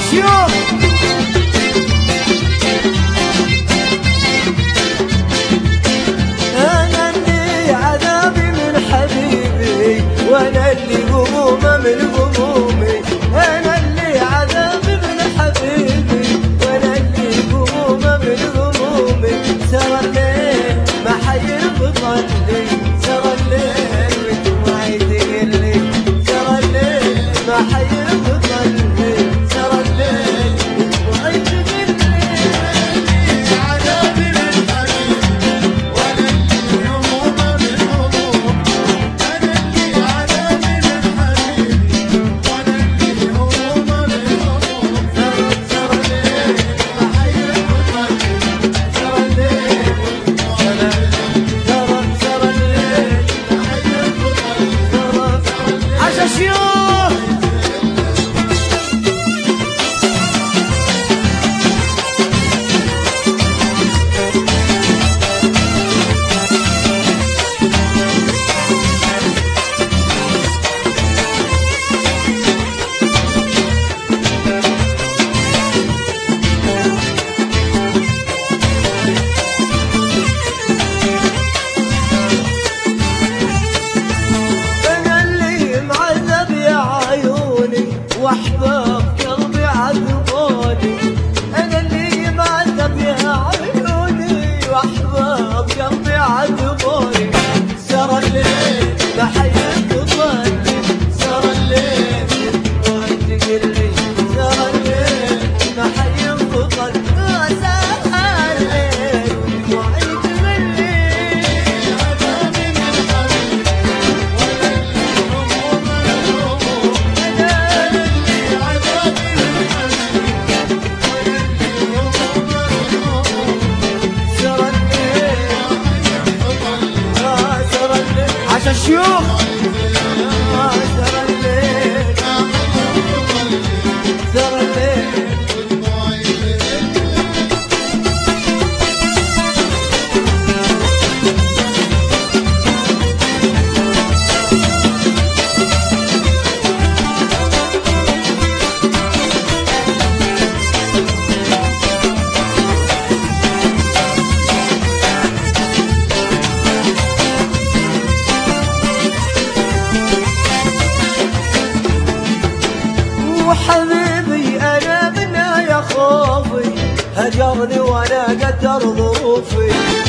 شيوخ انا اللي عذابي من حبيبي وانا اللي همومه من همومي انا اللي عذابي من حبيبي وانا اللي همومه من همومي سوى الليل ما حيبطلني سوى الليل ودموعي تقلي سوى الليل ما حيبطلني سوى الليل ودموعي تقلي عذابي من حبيبي وانا اللي همومه من هموم انا اللي عذابي من حبيبي وانا اللي همومه من هموم سوى الليل ما حيبطلني سوى الليل سوى سوى الليل ما حيبطلني سوى سوى الليل عشا شيوخ انا اللي معذب يا عيوني واحباب قلبي عذبوني انا اللي معذب يا عيوني واحباب قلبي عذبوني سر الليل ما حيقضني سر الليل ما تقلي سر الليل ما حيقضني سر الليل ما تقلي عذابي من حبيبي وانا اللي همومه من هموم انا اللي عذابي من حبيبي وانا اللي همومه من هموم سر الليل آه سر الليل عشا شيوخ آه سر الليل سر الليل وحبيبي انا منه يا خوفي هجرني وانا قدر ظروفي